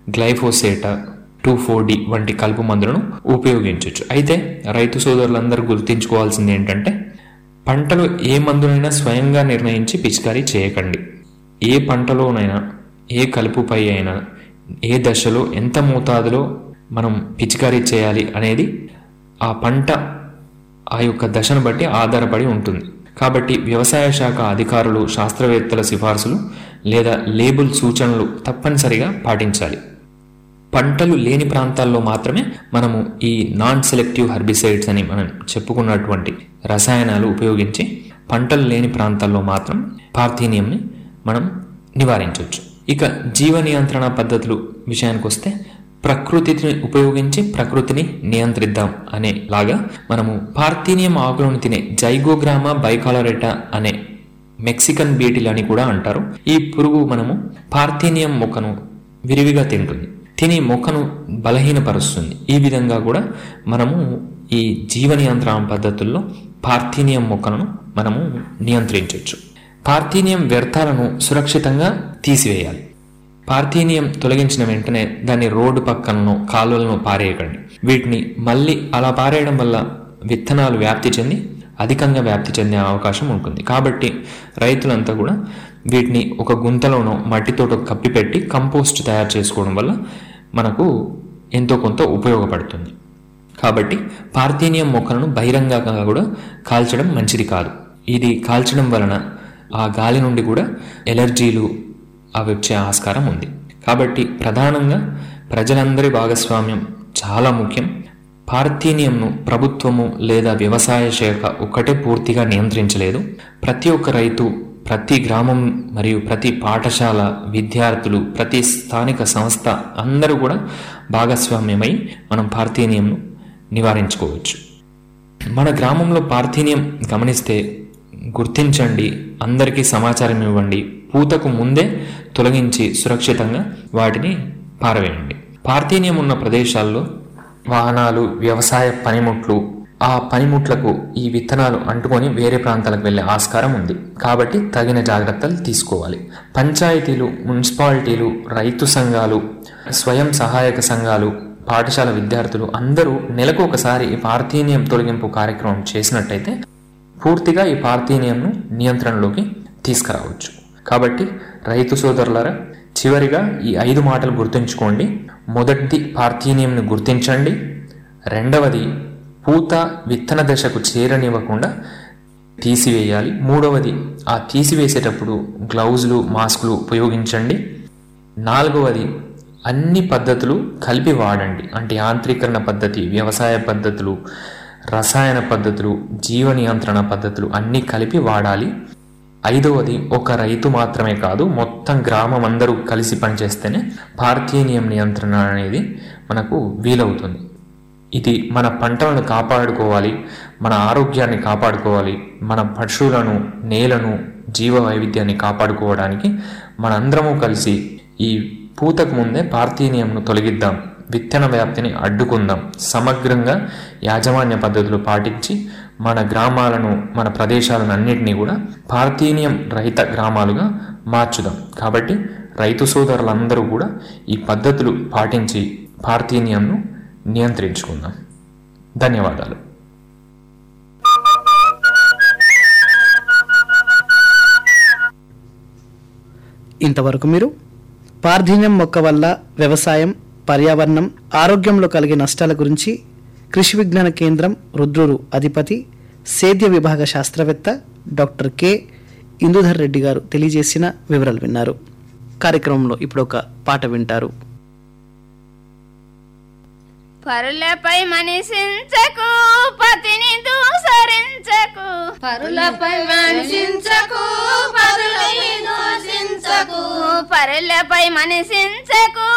గ్లైఫోసేటా two four D వంటి కలుపు మందులను ఉపయోగించవచ్చు అయితే రైతు సోదరులందరూ గుర్తుంచుకోవాల్సింది ఏంటంటే పంటలు ఏ మందునైనా స్వయంగా నిర్ణయించి పిచికారీ చేయకండి ఏ పంటలోనైనా ఏ కలుపుపై అయినా ఏ దశలో ఎంత మోతాదులో మనం పిచికారీ చేయాలి అనేది ఆ పంట ఆ యొక్క దశను బట్టి ఆధారపడి ఉంటుంది కాబట్టి వ్యవసాయ శాఖ అధికారులు శాస్త్రవేత్తల సిఫార్సులు లేదా లేబుల్ సూచనలు తప్పనిసరిగా పాటించాలి పంటలు లేని ప్రాంతాల్లో మాత్రమే మనము ఈ నాన్ సెలెక్టివ్ హర్బిసైడ్స్ అని మనం చెప్పుకున్నటువంటి రసాయనాలు ఉపయోగించి పంటలు లేని ప్రాంతాల్లో మాత్రం పార్థీనియంని మనం నివారించవచ్చు ఇక జీవ నియంత్రణ పద్ధతులు విషయానికి వస్తే ప్రకృతిని ఉపయోగించి ప్రకృతిని నియంత్రిద్దాం అనే లాగా మనము పార్థీనియం ఆకులను తినే జైగోగ్రామా బైకాలరెటా అనే మెక్సికన్ బీటిల్ అని కూడా అంటారు ఈ పురుగు మనము పార్థీనియం మొక్కను విరివిగా తింటుంది తిని మొక్కను బలహీనపరుస్తుంది ఈ విధంగా కూడా మనము ఈ జీవ నియంత్రణ పద్ధతుల్లో పార్థీనియం మొక్కలను మనము నియంత్రించవచ్చు పార్థీనియం వ్యర్థాలను సురక్షితంగా తీసివేయాలి పార్థీనియం తొలగించిన వెంటనే దాన్ని రోడ్డు పక్కలను కాలువలను పారేయకండి వీటిని మళ్ళీ అలా పారేయడం వల్ల విత్తనాలు వ్యాప్తి చెంది అధికంగా వ్యాప్తి చెందే అవకాశం ఉంటుంది కాబట్టి రైతులంతా కూడా వీటిని ఒక గుంతలోనో మట్టితోటో కప్పిపెట్టి కంపోస్ట్ తయారు చేసుకోవడం వల్ల మనకు ఎంతో కొంత ఉపయోగపడుతుంది కాబట్టి పార్థీనియం మొక్కలను బహిరంగంగా కూడా కాల్చడం మంచిది కాదు ఇది కాల్చడం వలన ఆ గాలి నుండి కూడా ఎలర్జీలు అవి వచ్చే ఆస్కారం ఉంది కాబట్టి ప్రధానంగా ప్రజలందరి భాగస్వామ్యం చాలా ముఖ్యం పార్థీనియంను ప్రభుత్వము లేదా వ్యవసాయ శాఖ ఒక్కటే పూర్తిగా నియంత్రించలేదు ప్రతి ఒక్క రైతు ప్రతి గ్రామం మరియు ప్రతి పాఠశాల విద్యార్థులు ప్రతి స్థానిక సంస్థ అందరూ కూడా భాగస్వామ్యమై మనం పార్థీనియంను నివారించుకోవచ్చు మన గ్రామంలో పార్థీనియం గమనిస్తే గుర్తించండి అందరికీ సమాచారం ఇవ్వండి పూతకు ముందే తొలగించి సురక్షితంగా వాటిని పారవేయండి పార్థీనియం ఉన్న ప్రదేశాల్లో వాహనాలు వ్యవసాయ పనిముట్లు ఆ పనిముట్లకు ఈ విత్తనాలు అంటుకొని వేరే ప్రాంతాలకు వెళ్ళే ఆస్కారం ఉంది కాబట్టి తగిన జాగ్రత్తలు తీసుకోవాలి పంచాయతీలు మున్సిపాలిటీలు రైతు సంఘాలు స్వయం సహాయక సంఘాలు పాఠశాల విద్యార్థులు అందరూ నెలకు ఒకసారి ఈ పార్థీనియం తొలగింపు కార్యక్రమం చేసినట్టయితే పూర్తిగా ఈ పార్థీనియంను నియంత్రణలోకి తీసుకురావచ్చు కాబట్టి రైతు సోదరులారా చివరిగా ఈ ఐదు మాటలు గుర్తుంచుకోండి మొదటిది పార్థీనియంను గుర్తించండి రెండవది పూత విత్తన దశకు చేరనివ్వకుండా తీసివేయాలి మూడవది ఆ తీసివేసేటప్పుడు గ్లౌజులు మాస్కులు ఉపయోగించండి నాలుగవది అన్ని పద్ధతులు కలిపి వాడండి అంటే యాంత్రీకరణ పద్ధతి వ్యవసాయ పద్ధతులు రసాయన పద్ధతులు జీవ నియంత్రణ పద్ధతులు అన్నీ కలిపి వాడాలి ఐదవది ఒక రైతు మాత్రమే కాదు మొత్తం గ్రామం అందరూ కలిసి పనిచేస్తేనే పార్థీనియం నియంత్రణ అనేది మనకు వీలవుతుంది ఇది మన పంటలను కాపాడుకోవాలి మన ఆరోగ్యాన్ని కాపాడుకోవాలి మన పశువులను నేలను జీవ వైవిధ్యాన్ని కాపాడుకోవడానికి మనందరము కలిసి ఈ పూతకు ముందే పార్థీనియంను తొలగిద్దాం విత్తన వ్యాప్తిని అడ్డుకుందాం సమగ్రంగా యాజమాన్య పద్ధతులు పాటించి మన గ్రామాలను మన ప్రదేశాలను అన్నిటినీ కూడా పార్థీనియం రహిత గ్రామాలుగా మార్చుదాం కాబట్టి రైతు సోదరులందరూ కూడా ఈ పద్ధతులు పాటించి పార్థీనియంను నియంత్రించుకుందాం ధన్యవాదాలు ఇంతవరకు మీరు పార్థీన్యం మొక్క వల్ల వ్యవసాయం పర్యావరణం ఆరోగ్యంలో కలిగే నష్టాల గురించి కృషి విజ్ఞాన కేంద్రం రుద్రురు అధిపతి సేద్య విభాగ శాస్త్రవేత్త డాక్టర్ కె ఇందుధర్ రెడ్డి గారు తెలియజేసిన వివరాలు విన్నారు కార్యక్రమంలో ఇప్పుడు ఒక పాట వింటారు పరులపై మనిషించకు పతిని దూసరించకు పరులపై వంచించకు పరులని దూషించకు పరులపై మనిషించకు